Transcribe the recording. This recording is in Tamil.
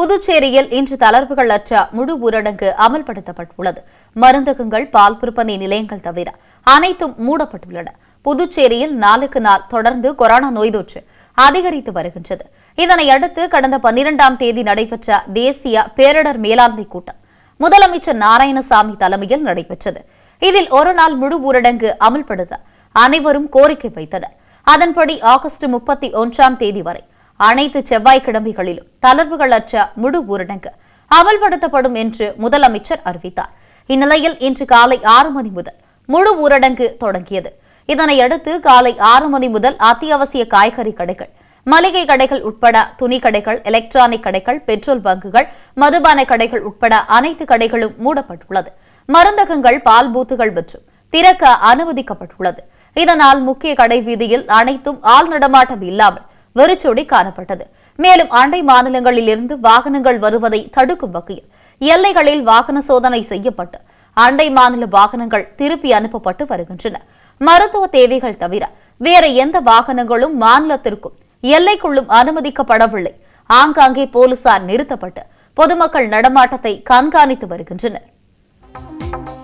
புதுச்சேரியில் இன்று தளர்வுகள் அற்ற முழு ஊரடங்கு அமல்படுத்தப்பட்டுள்ளது மருந்தகங்கள் பால் விற்பனை நிலையங்கள் தவிர அனைத்தும் மூடப்பட்டுள்ளன புதுச்சேரியில் நாளுக்கு நாள் தொடர்ந்து கொரோனா நோய் தொற்று அதிகரித்து வருகின்றது இதனை அடுத்து கடந்த பன்னிரெண்டாம் தேதி நடைபெற்ற தேசிய பேரிடர் மேலாண்மை கூட்டம் முதலமைச்சர் நாராயணசாமி தலைமையில் நடைபெற்றது இதில் ஒரு நாள் முழு ஊரடங்கு அமல்படுத்த அனைவரும் கோரிக்கை வைத்தனர் அதன்படி ஆகஸ்ட் முப்பத்தி ஒன்றாம் தேதி வரை அனைத்து செவ்வாய்க்கிழமைகளிலும் தளர்வுகள் அற்ற முழு ஊரடங்கு அமல்படுத்தப்படும் என்று முதலமைச்சர் அறிவித்தார் இந்நிலையில் இன்று காலை ஆறு மணி முதல் முழு ஊரடங்கு தொடங்கியது இதனையடுத்து காலை ஆறு மணி முதல் அத்தியாவசிய காய்கறி கடைகள் மளிகை கடைகள் உட்பட துணி கடைகள் எலக்ட்ரானிக் கடைகள் பெட்ரோல் பங்குகள் மதுபான கடைகள் உட்பட அனைத்து கடைகளும் மூடப்பட்டுள்ளது மருந்தகங்கள் பால் பூத்துகள் மற்றும் திறக்க அனுமதிக்கப்பட்டுள்ளது இதனால் முக்கிய கடை வீதியில் அனைத்தும் ஆள் நடமாட்டம் இல்லாமல் வெறிச்சொடி காணப்பட்டது மேலும் அண்டை மாநிலங்களில் இருந்து வாகனங்கள் வருவதை தடுக்கும் வகையில் எல்லைகளில் வாகன சோதனை செய்யப்பட்டு அண்டை மாநில வாகனங்கள் திருப்பி அனுப்பப்பட்டு வருகின்றன மருத்துவ தேவைகள் தவிர வேற எந்த வாகனங்களும் மாநிலத்திற்கும் எல்லைக்குள்ளும் அனுமதிக்கப்படவில்லை ஆங்காங்கே போலீசார் நிறுத்தப்பட்டு பொதுமக்கள் நடமாட்டத்தை கண்காணித்து வருகின்றனர்